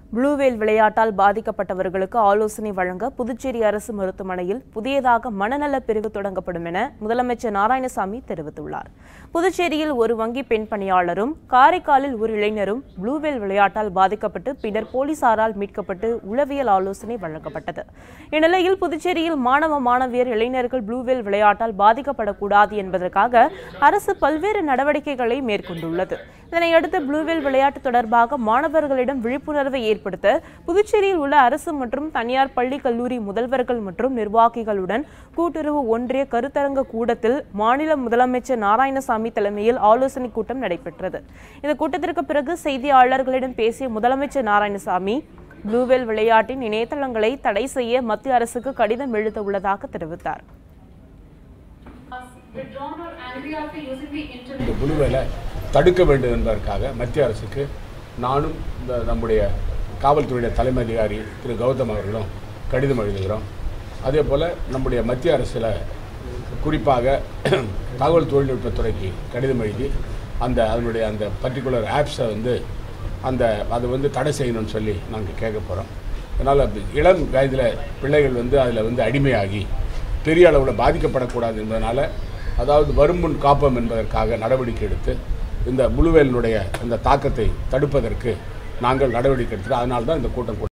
Blue whale விளையாட்டால் பாதிக்கப்பட்டவர்களுக்கு ஆலோசனை வழங்க புதுச்சேரி அரசு மருத்துவமனையில் புதியதாக மனநல பிரிவு தொடங்கப்படும் என முதலமைச்சர் நாராயணசாமி தெரிவித்துள்ளார் புதுச்சேரியில் ஒரு வங்கி பெண் பணியாளரும் காரைக்காலில் ஒரு இளைஞரும் ப்ளூவேல் விளையாட்டால் பாதிக்கப்பட்டு பின்னர் போலீசாரால் மீட்கப்பட்டு உளவியல் ஆலோசனை வழங்கப்பட்டது இந்நிலையில் புதுச்சேரியில் மாணவ மாணவியர் இளைஞர்கள் ப்ளூவேல் விளையாட்டால் பாதிக்கப்படக்கூடாது என்பதற்காக அரசு பல்வேறு நடவடிக்கைகளை மேற்கொண்டுள்ளது இதனையடுத்து ப்ளூவேல் விளையாட்டு தொடர்பாக மாணவர்களிடம் விழிப்புணர்வை ஏற்படுத்த புதுச்சேரியில் உள்ள அரசு மற்றும் தனியார் பள்ளி கல்லூரி முதல்வர்கள் மற்றும் நிர்வாகிகளுடன் கூட்டுறவு ஒன்றிய கருத்தரங்க கூடத்தில் மாநில முதலமைச்சர் நாராயணசாமி தலைமையில் ஆலோசனை கூட்டம் நடைபெற்றது இந்த கூட்டத்திற்கு பிறகு செய்தியாளர்களிடம் பேசிய முதலமைச்சர் நாராயணசாமி ப்ளூவேல் விளையாட்டின் இணையதளங்களை தடை செய்ய மத்திய அரசுக்கு கடிதம் எழுத உள்ளதாக தெரிவித்தார் withdrawn or angry after using the internet. இந்த புழுவேலை தடுக்க வேண்டும் என்பதற்காக மத்திய அரசுக்கு நானும் இந்த நம்முடைய காவல்துறையுடைய தலைமை அதிகாரி திரு கௌதம் அவர்களும் கடிதம் எழுதுகிறோம் அதே போல் நம்முடைய மத்திய அரசில் குறிப்பாக தகவல் தொழில்நுட்பத்துறைக்கு கடிதம் எழுதி அந்த அதனுடைய அந்த பர்டிகுலர் ஆப்ஸை வந்து அந்த அதை வந்து தடை செய்யணும்னு சொல்லி நாங்கள் கேட்க போகிறோம் அதனால் இளம் வயதில் பிள்ளைகள் வந்து அதில் வந்து அடிமையாகி பெரிய அளவில் பாதிக்கப்படக்கூடாது என்பதனால் அதாவது வருமுன் காப்போம் என்பதற்காக நடவடிக்கை எடுத்து இந்த முழுவேலினுடைய இந்த தாக்கத்தை தடுப்பதற்கு நாங்கள் நடவடிக்கை எடுத்து அதனால தான் இந்த கூட்டம் கூட்ட